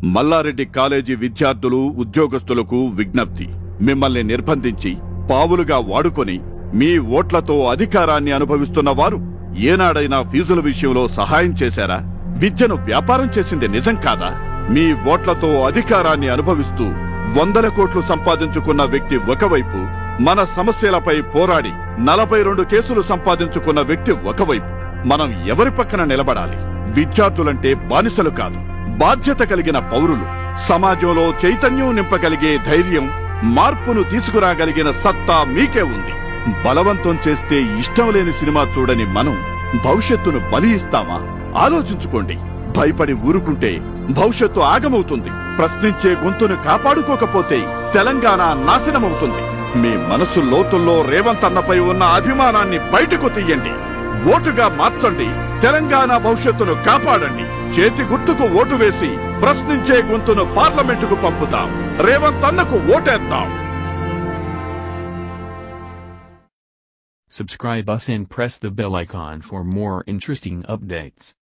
Mallareddy college విద్యార్థులు ఉద్యోగస్తులకు విజ్ఞప్తి మిమ్మల్ని నిర్బంధించి పావులుగా వాడుకొని మీ ఓట్లతో అధికారాన్ని అనుభవిస్తున్న వారు ఏనాడైనా ఫీజుల విషయంలో సహాయం చేశారా విద్యను వ్యాపారం చేసింది నిజం కాదా మీ ఓట్లతో అధికారాన్ని అనుభవిస్తూ వందల కోట్లు సంపాదించుకున్న వ్యక్తి ఒకవైపు మన సమస్యలపై పోరాడి నలభై రెండు కేసులు సంపాదించుకున్న వ్యక్తి ఒకవైపు మనం ఎవరి పక్కన నిలబడాలి విద్యార్థులంటే బానిసలు కాదు బాధ్యత కలిగిన పౌరులు సమాజంలో చైతన్యం నింపగలిగే ధైర్యం మార్పును తీసుకురాగలిగిన సత్తా మీకే ఉంది బలవంతం చేస్తే ఇష్టం లేని సినిమా చూడని మనం భవిష్యత్తును బలి ఇస్తామా ఆలోచించుకోండి భయపడి ఊరుకుంటే భవిష్యత్తు ఆగమవుతుంది ప్రశ్నించే గొంతును కాపాడుకోకపోతే తెలంగాణ నాశనమవుతుంది మీ మనసు లోతుల్లో రేవంత్ అన్నపై ఉన్న అభిమానాన్ని బయటకు తీయండి ఓటుగా మార్చండి తెలంగాణ భవిష్యత్తును కాపాడండి చేతి గుర్తుకు ఓటు వేసి ప్రశ్నించే గొంతును పార్లమెంటుకు పంపుతాం రేవంత్ అన్నకు ఓటేద్దాం Subscribe us and press the bell icon for more interesting updates.